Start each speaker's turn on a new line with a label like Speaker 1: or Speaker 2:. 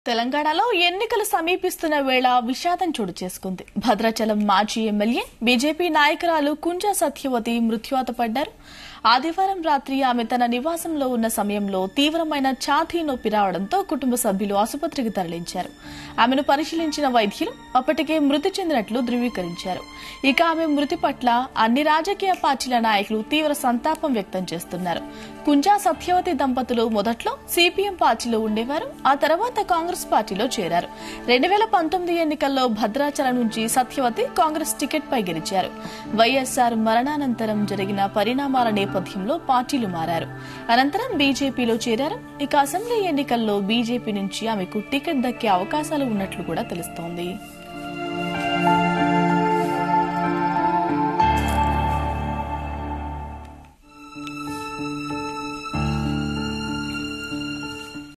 Speaker 1: తెలంగాణలో ఎన్నికలు సమీపిస్తున్న వేళ విషాదం చోటు చేసుకుంది భద్రాచలం మాజీ ఎమ్మెల్యే బీజేపీ నాయకురాలు కుంజా సత్యవతి మృత్యువాత పడ్డారు ఆదివారం రాత్రి ఆమె తన నివాసంలో ఉన్న సమయంలో తీవ్రమైన ఛాతీ నొప్పి రావడంతో కుటుంబ సభ్యులు ఆసుపత్రికి తరలించారు ఆమెను పరిశీలించిన వైద్యులు అప్పటికే మృతి చెందినట్లు ధృవీకరించారు ఇక ఆమె మృతి పట్ల అన్ని రాజకీయ పార్టీల నాయకులు తీవ్ర సంతాపం వ్యక్తం చేస్తున్నారు కుంజా సత్యవతి దంపతులు మొదట్లో సిపిఎం పార్టీలో ఉండేవారు ఆ తర్వాత కాంగ్రెస్ పార్టీలో చేరారు రెండు వేల పంతొమ్మిది ఎన్నికల్లో భద్రాచలం నుంచి సత్యవతి కాంగ్రెస్ టికెట్ పై గెలిచారు వైఎస్ఆర్ మరణానంతరం జరిగిన పరిణామాల నేపథ్యంలో పార్టీలు మారారు అనంతరం బీజేపీలో చేరారు ఇక అసెంబ్లీ ఎన్నికల్లో బీజేపీ నుంచి ఆమెకు టికెట్ దక్కే అవకాశాలు ఉన్నట్లు కూడా తెలుస్తోంది